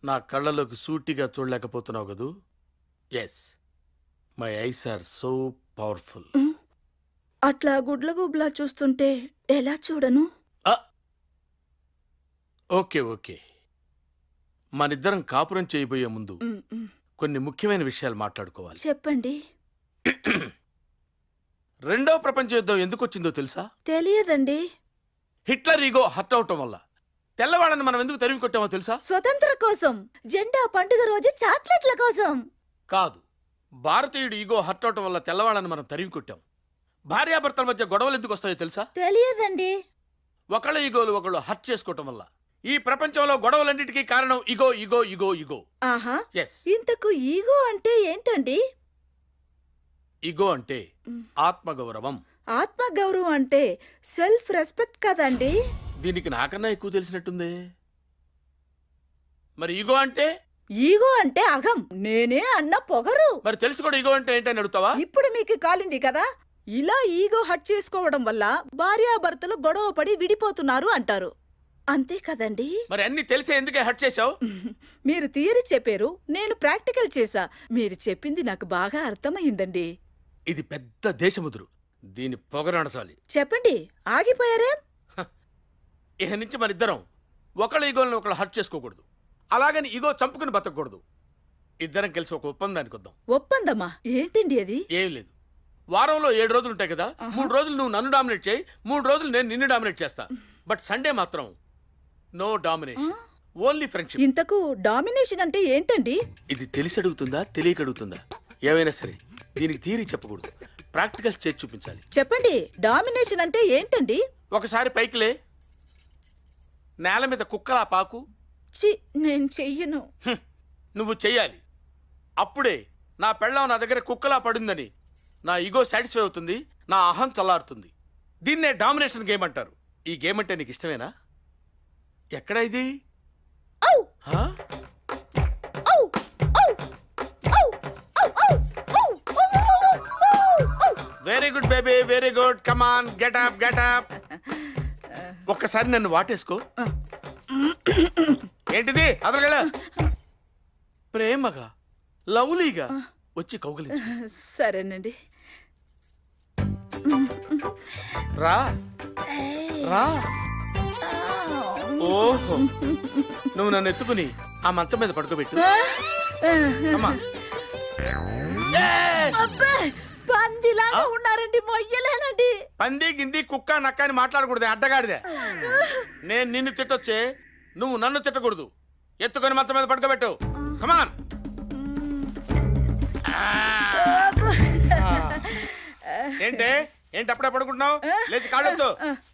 నా కళ్ళలోకి సూటిగా చూడలేకపోతున్నావు కదూ yes my eyes are so powerful అట్లా గుడ్లగుబ్లా చూస్తుంటే ఎలా చూడను ఓకే ఓకే మనిద్దరం కాపురం చేయబోయే ముందు మ్, మ్. కొన్ని ముఖ్యమైన విషయాలు మాట్లాడుకోవాలి చెప్పండి రెండో ప్రపంచ యుద్ధం ఎందుకు వచ్చిందో తెలుసా తెలియదండి హిట్లర్ ఈగో హర్ట్ అవటం వల్ల తెల్లవాళ్ళని మనం ఎందుకు తరిమి కొట్టామో తెలుసా స్వతంత్ర కోసం జెండా పండుగ రోజు చాక్లెట్ల కోసం కాదు భారతీయుడు ఈగో హర్ట్ అవటం వల్ల తెల్లవాళ్ళని మనం తరిమి కొట్టాం భార్యాభర్తల మధ్య గొడవలు ఎందుకు వస్తాయో తెలుసా తెలియదండి ఒకళ్ళ ఈగోలు ఒకళ్ళు హర్ట్ చేసుకోవటం వల్ల ఈ ప్రపంచంలో గొడవలన్నిటికీ కారణం ఇగో ఇగో ఇగో ఇగో ఆహా ఎస్ ఇంతకు ఈగో అంటే ఏంటండి ఇగో అంటే మ్. ఆత్మగౌరవం ఆత్మగౌరవం అంటే సెల్ఫ్ రెస్పెక్ట్ కదండి దీనికి నాకన్నా ఎక్కువ తెలిసినట్టుందే మరి ఈగో అంటే ఈగో అంటే అహం నేనే అన్న పొగరు మరి తెలుసు కూడా ఈగో అంటే ఏంటని అడుగుతావా ఇప్పుడు మీకు కాలింది కదా ఇలా ఈగో హట్ చేసుకోవడం వల్ల భార్యాభర్తలు గొడవ పడి విడిపోతున్నారు అంటారు అంతే కదండి మరి అన్ని తెలిసే ఎందుకే హర్ట్ చేశావు మీరు థియరీ చెప్పారు నేను ప్రాక్టికల్ చేశా మీరు చెప్పింది నాకు బాగా అర్థమైందండి ఇది పెద్ద దేశముదురు దీని పొగరనసాలి చెప్పండి ఆగిపోయారేం ఇక నుంచి మన ఇద్దరం ఒకళ్ళ ఈగోలను ఒకళ్ళు హర్ట్ చేసుకోకూడదు అలాగని ఈగో చంపుకుని బతకూడదు ఇద్దరం కలిసి ఒక ఒప్పందానికి వద్దాం ఒప్పందమ్మా ఏంటండి అది ఏం లేదు వారంలో ఏడు రోజులు ఉంటాయి కదా మూడు రోజులు నువ్వు నన్ను డామినేట్ చేయి మూడు రోజులు నేను నిన్ను డామినేట్ చేస్తా బట్ సండే మాత్రం నో డామినేషన్ ఓన్లీ ఫ్రెండ్షిప్ ఇంతకు డామినేషన్ అంటే ఏంటండి ఇది తెలిసి అడుగుతుందా తెలియక అడుగుతుందా ఏమైనా సరే దీనికి థీరీ చెప్పకూడదు ప్రాక్టికల్స్ చేసి చూపించాలి చెప్పండి డామినేషన్ అంటే ఏంటండి ఒకసారి పైకిలే నేల మీద కుక్కలా పాకు చి నేను చెయ్యను హ్మ్, నువ్వు చెయ్యాలి అప్పుడే నా పెళ్ళం నా దగ్గర కుక్కలా పడిందని నా ఈగో సాటిస్ఫై అవుతుంది నా అహం చల్లారుతుంది దీన్నే డామినేషన్ గేమ్ అంటారు ఈ గేమ్ అంటే నీకు ఇష్టమేనా ఎక్కడ ఇది ఔ! హా? ఔ! ఔ! ఔ! ఔ! ఔ! ఔ! ఔ! ఔ! ఔ! Very good baby very good come on get up get up ఒక్కసారి నన్ను వాటేసుకో ఏంటిది అదరగల ప్రేమగా లవ్లీగా వచ్చి కౌగలించు సరేనండి రా రా ఓహో నువ్వు నన్ను ఎత్తుకుని ఆ మంచం మీద పడుకోబెట్టు అమ్మా అబ్బే పందిలాగా ఉన్నారండి మొయ్యలేనండి పంది గింది కుక్క నక్క అని మాట్లాడకూడదు అడ్డగాడిదే నేను నిన్ను తిట్టొచ్చే నువ్వు నన్ను తిట్టకూడదు ఎత్తుకొని మంచం మీద పడుకోబెట్టు కమాన్ ఏంటే ఏంటి అప్పుడే పడుకుంటున్నావు లేచి కాళ్ళొద్దు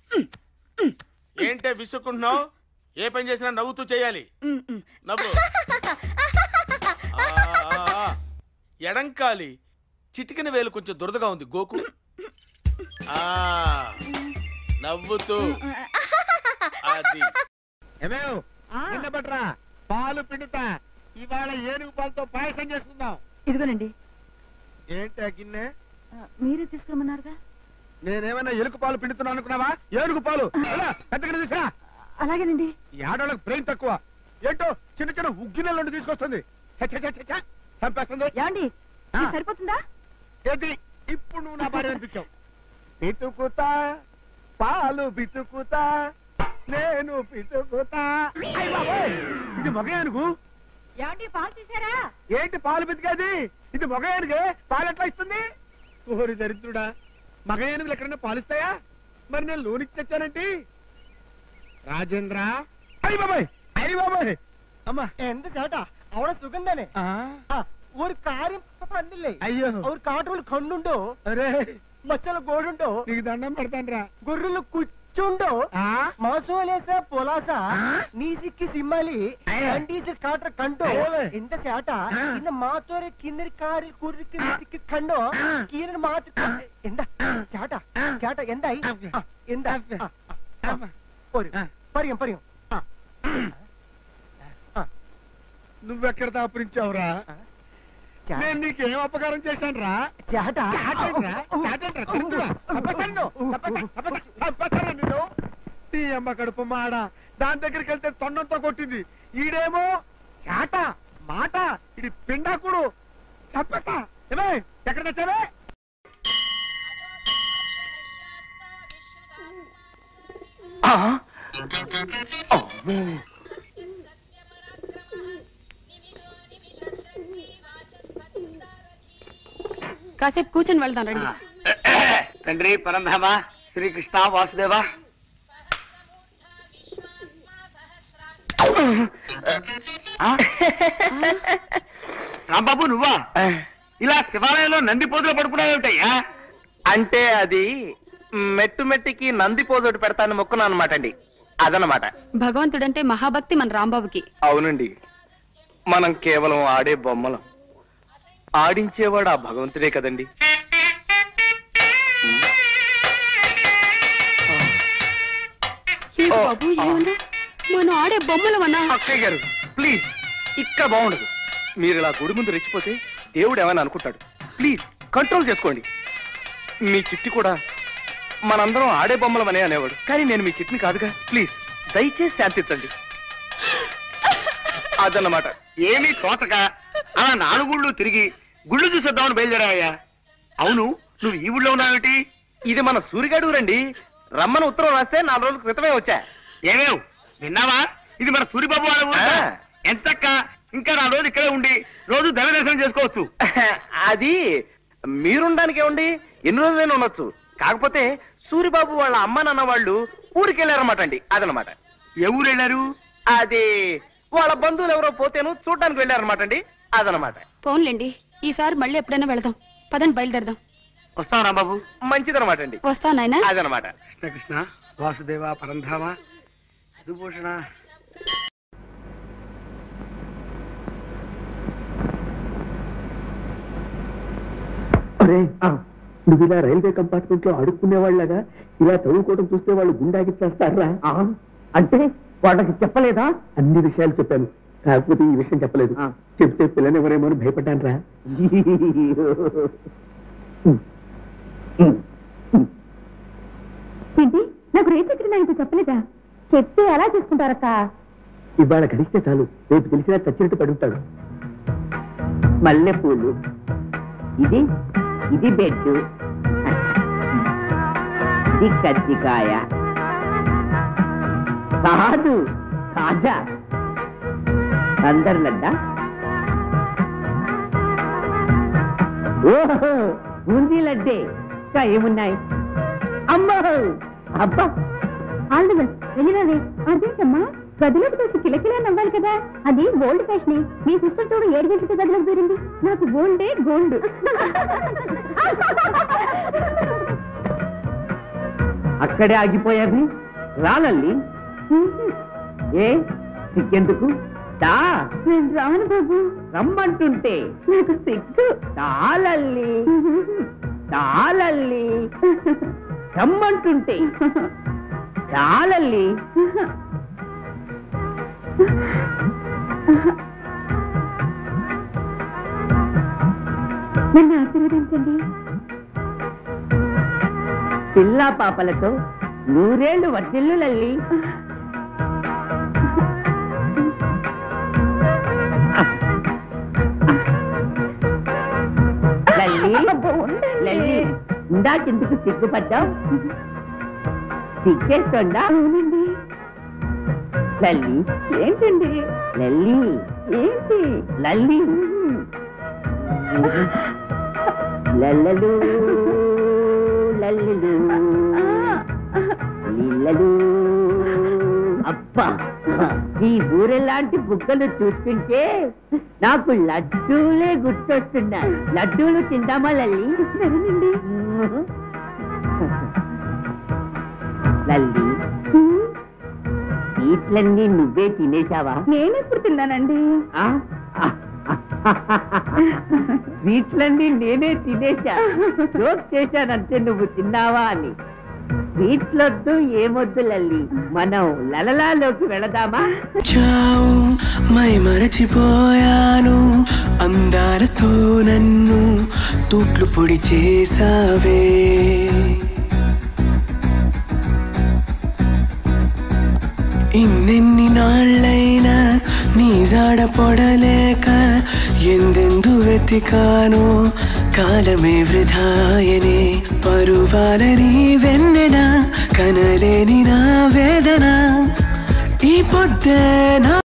ఏంటే విసుక్కుంటున్నావు ఏ పని చేసినా నవ్వుతూ చేయాలి ఉమ్, ఉమ్. నవ్వు ఆ, ఆ, ఆ. ఎడంకాలి చిటికిన వేలు కొంచెం దురదగా ఉంది గోకు ఆ నవ్వుతూ అది ఏమేవ్ నిన్న బట్రా పాలు పిండుతా ఇవాళ ఏనుగు పాలతో పాయసం చేసుకుందాం ఇదిగోనండి ఏంటి ఆ గిన్నె ఆ, మీరే తీసుకురమ్మన్నారుగా నేనేమైనా ఎలుక పాలు పిండుతున్నా అనుకున్నావా ఏనుగు పాలు ఎలా? పెద్ద గిన్నె తీసుకురా అలాగేనండి ఈ ఆడవాళ్ళకి బ్రెయిన్ తక్కువ ఏంటో చిన్న చిన్న ఉగ్గినెల నుండి తీసుకొస్తుంది ఛ, ఛ, ఛ, ఛ, ఛ. చంపేస్తుంది ఏమండి ఆ. ఇది సరిపోతుందా ఏంటి ఇప్పుడు నువ్వు నా భార్య అనిపించావు పితుకుతా పాలు పితుకుతా నేను పితుకుతా అయ్ బాబోయ్, ఇది మగ ఏనుగు ఏమండి పాలు తీసారా ఏంటి పాలు పితికేది ఇది మగ ఏనుగే పాలు ఎట్లా ఇస్తుంది ఓరి దరిద్రుడా మగ ఏనుగులు ఎక్కడైనా పాలిస్తాయా మరి నేను లోనికి తెచ్చానంటే రాజేంద్ర అయ్యి బాబాయ్ అయ్యి బాబాయ్ అమ్మా എന്ത് ചേട്ടാ അവിടെ സുഖം തന്നെ ఆ, ആ ഒരു കാര്യം പണ്ടില്ലേ అయ్యో ഒരു കാട്ടുകൾ കണ്ണുണ്ടോ అరే మచ్చల గోడుండో నీకు దండం పెడతాను గొర్రెలు కుచ్చుండో రా మాసోలేస పొలాస నీసిక్కి సిమ్మలి అయ్యో. కండీసి కాట్ర కంటో అయ్యో. ఎంత సేట ఆ. ఇన్న మాతోరే కిందరి కారి కురికి నీసిక్కి కండో ఆ. కీరని మాత ఎంత ചേട്ട ചേട്ട എന്തായി ആ, എന്താ ആ, ആ, ആ. ഒരു ആ. പറയും പറയും ആ నువ్వెక్కడ దాపురించావురా ചേട്ട నేను నీకేం అపకారం చేశాను రా ചേട്ട నీ అమ్మ కడుపు మాడ దాని దగ్గరికి వెళ్తే తొన్నంతో కొట్టింది ఈడేమో చాట మాట ఇది పిండాకుడు తప్పక ఏమే ఎక్కడ తెచ్చావే కాసేపు కూర్చొని వెళ్దాం రండి తండ్రి పరంధామ శ్రీకృష్ణ వాసుదేవ రాంబాబు నువ్వా ఇలా శివాలయంలో నంది పోతులు పడుకున్నావేమిటయ్యా అంటే అది మెట్టు మెట్టికి నంది పోజోటి పెడతాను మొక్కున అనమాట అండి అదనమాట భగవంతుడంటే మహాభక్తి మన రాంబాబుకి అవునండి మనం కేవలం ఆడే బొమ్మలం ఆడించేవాడు ఆ భగవంతుడే కదండి ఏంటి ఓ, బాబు ఆ. ఏమన్నా మనం ఆడే బొమ్మలమన్నా అక్కయ్య గారు ప్లీజ్ ఇక్కడ బాగుండదు మీరు ఇలా గుడి ముందు రెచ్చిపోతే దేవుడు ఏమైనా అనుకుంటాడు ప్లీజ్ కంట్రోల్ చేసుకోండి మీ చిట్టి కూడా మనందరం ఆడే బొమ్మలమనే అనేవాడు కానీ నేను మీ చిట్టిని కాదుగా ప్లీజ్ దయచేసి శాంతించండి అదన్నమాట ఏమీ తోచక అలా నాలుగుళ్ళు తిరిగి గుళ్ళు చూసేద్దామని బయలుదేరావయ్యా అవును నువ్వు ఈ ఊళ్ళో ఉన్నావేమిటి ఇది మన సూరిగాడు రండి రమ్మని ఉత్తరం రాస్తే నాలుగు రోజుల క్రితమే వచ్చా ఏమేవ్ విన్నావా ఇది మన సూరిబాబు వాళ్ళ ఊరు ఆ. ఎంతక్క ఇంకా నా రోజు ఇక్కడే ఉండి రోజు దైవ దర్శనం చేసుకోవచ్చు అది మీరుండడానికి ఏమండి ఎన్ని రోజులైనా ఉండొచ్చు కాకపోతే సూరిబాబు వాళ్ళ అమ్మ నాన్న వాళ్ళు ఊరికి వెళ్ళారన్నమాట అండి అదనమాట ఏ ఊరు వెళ్ళారు అది వాళ్ళ బంధువులు ఎవరో పోతేను చూడడానికి వెళ్ళారన్నమాట అండి అదనమాట ఫోన్లేండి ఈసారి మళ్ళీ ఎప్పుడైనా వెళదాం పదండి బయలుదేరదాం వస్తాం రాంబాబు మంచిదనమాట అండి వస్తావు నాయనా అదనమాట కృష్ణ కృష్ణ వాసుదేవ పరంధామ మధుభూషణ నువ్వు ఇలా రైల్వే కంపార్ట్మెంట్ లో అడుక్కునే వాళ్ళగా ఇలా చదువుకోవడం చూస్తే వాళ్ళు గుండాకి చేస్తారా అంటే వాళ్ళకి చెప్పలేదా అన్ని విషయాలు చెప్పాను కాకపోతే ఈ విషయం చెప్పలేదు చెప్తే పిల్లని ఎవరేమో అని భయపడ్డాను రా ఏంటి నాకు రేట్ ఎక్కడ ఇంత చెప్పలేదా చెప్తే ఎలా చేసుకుంటారక్క ఇవాళ గడిస్తే చాలు రేపు తెలిసినా చచ్చినట్టు పడుంటాడు మల్లెపూలు ఇది ఇది బెడ్ ఇది కజ్జికాయ కాదు కాజా అందరు లడ్డా ఓహో బూందీ లడ్డే ఇంకా ఏమున్నాయి అమ్మో అబ్బా ఆల్ ది బెస్ట్ వెళ్ళినది అదేంటమ్మా గదిలోకి చూసి కిలకిలా నవ్వాలి కదా అది గోల్డ్ ఫ్యాషన్ మీ సిస్టర్ చూడు ఏడు గంటలకి గదిలోకి దూరింది నాకు గోల్డే గోల్డ్ అక్కడే ఆగిపోయావి రాలల్లి ఏ సిగ్గెందుకు దా నేను రాను బాబు రమ్మంటుంటే నాకు సిగ్గు తాళల్లి తాళల్లి రమ్మంటుంటే తాళల్లి నన్ను ఆశీర్వదించండి పిల్ల పాపలతో నూరేళ్లు వర్తిల్లు లల్లి లల్లి లల్లి ఇందాకెందుకు సిగ్గుపడ్డావు సిగ్గేస్తోందా అవునండి లల్లి ఏంటండి లల్లి ఏంటి లల్లి లల్లలు లల్లులు లీలలు అబ్బా ఈ ఊరెలాంటి బుక్కలు చూస్తుంటే నాకు లడ్డూలే గుర్తొస్తున్నాయి లడ్డూలు తిందామా లల్లి సరేనండి లల్లి స్వీట్లన్నీ నువ్వే తినేశావా నేనెప్పుడు తిన్నానండి ఆ? స్వీట్లన్నీ నేనే తినేశా జోక్ చేశానంతే నువ్వు తిన్నావా అని స్వీట్లొద్దు ఏమొద్దు లల్లి మనం లలలాలోకి వెళదామా చావు మై మరచిపోయాను అందాలతో నన్ను తూట్లు పొడి చేసావే ఇన్నెన్ని నాళ్ళైనా నీ జాడ పొడలేక ఎందెందు వెతికానో కాలమే వృధాయనే పరువాలని వెన్నెన కనలేని నా వేదన ఈ పొద్దే నా